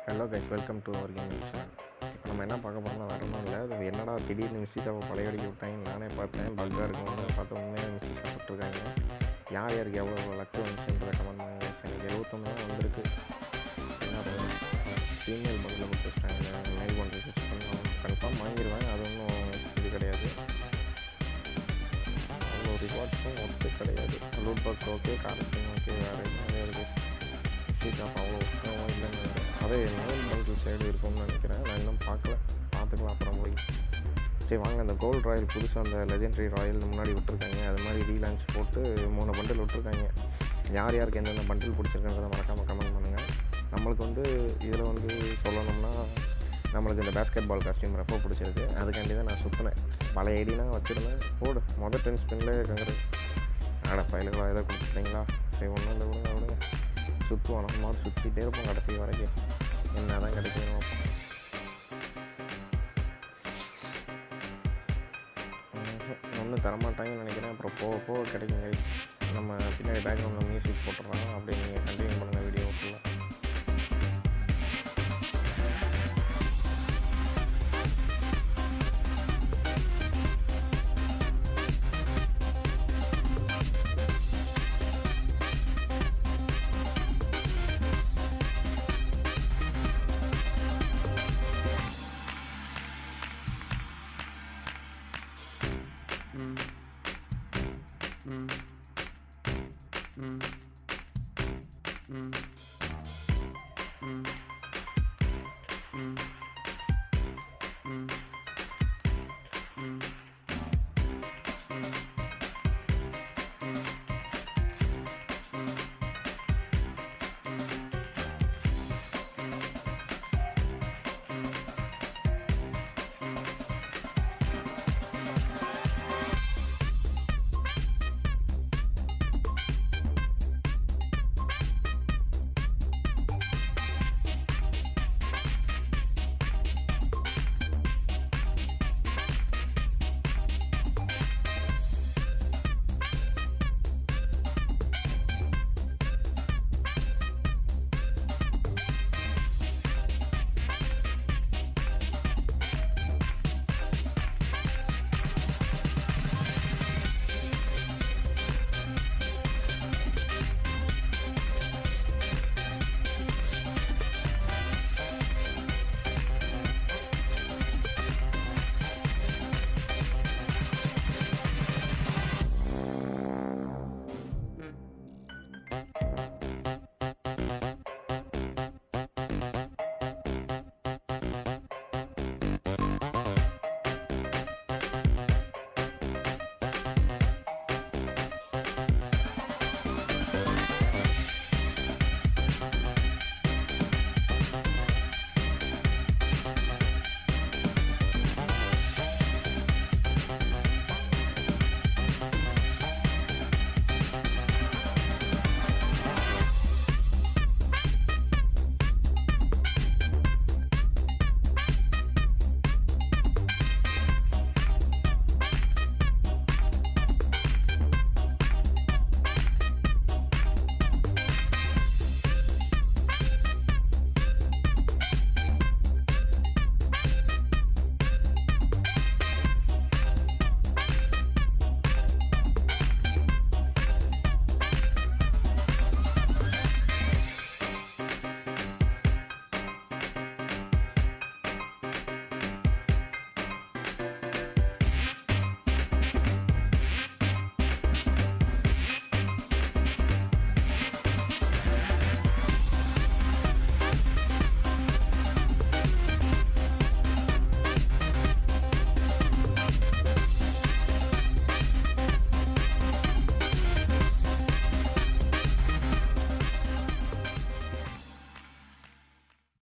Hello guys welcome to our gaming channel இப்போ நம்ம என்ன பார்க்க போகிறோம்னா வேறு ஒன்றும் இல்லை அது என்னடா திடீர்னு மிஸ்டேக்காக பழைய அடிக்க விட்டாங்க நானே பார்த்தேன் பக்காக இருக்கும்னு பார்த்து உண்மையாக மிஸ்டேக்காக போட்டிருக்காங்க யார் யாருக்கு எவ்வளோ லக்கு வந்துச்சுன்றதை கமெண்ட் பண்ணுங்க guys. எனக்கு எழுபத்தொன்று தான் வந்திருக்கு என்ன ஃபீமேல் பண்டில் கொடுத்துட்டாங்க மெயில் பண்ணுறது கன்ஃபார்ம் வாங்கிடுவேன் அது ஒன்றும் இது கிடையாது அவ்வளோ ரிவார்ட்ஸும் ஒத்து கிடையாது லூட் பாக்ஸ் ஓகே கார்டிங் ஓகே வேறு எதுவும் இருக்குது ஷீட் அவ்வளோ உஷ்ணமும் இல்லைன்னு நினைக்கிறேன். அதே மெயில் பண்டில் சைடு இருக்கும்னு நினைக்கிறேன் நான் இன்னும் பார்க்கல பார்த்துக்கலாம் அப்புறம் போய் சரி வாங்க அந்த கோல்ட் ராயல் புதுசாக அந்த லெஜெண்டரி ராயல் முன்னாடி விட்டுருக்காங்க அது மாதிரி ரீலான்ச் போட்டு மூணு பண்டில் விட்டுருக்காங்க யார் யாருக்கு எந்தெந்த பண்டில் பிடிச்சிருக்குன்றதை மறக்காமல் கமெண்ட் பண்ணுங்கள் நம்மளுக்கு வந்து இதில் வந்து சொல்லணும்னா நம்மளுக்கு இந்த பேஸ்கெட் பால் காஸ்டியூம் ரொம்ப பிடிச்சிருக்கு அதுக்காண்டி தான் நான் சுற்றினேன் பழைய ஐடினா வச்சுருந்தேன் போடு மொதல் டென் ஸ்பின்லேயே கங்குறது ஆட ஃபைலுகளா எதை கொடுத்துட்டீங்களா சரி ஒன்றும் இல்லை விடுங்க விடுங்க சுற்றுவோம் நம்ம மாதிரி சுற்றிட்டே இருப்போம் கடைசி வரைக்கும் என்ன தான் கிடைக்கும் ஒன்றும் தரமாட்டாங்கன்னு நினைக்கிறேன் அப்புறம் போக போக கிடைக்குங்க நம்ம பின்னாடி பேக்ரவுண்டில் மியூசிக் போட்டுடுறாங்க அப்படியே நீங்கள் கண்டினியூ பண்ணுங்கள் வீடியோ ஃபுல்லாக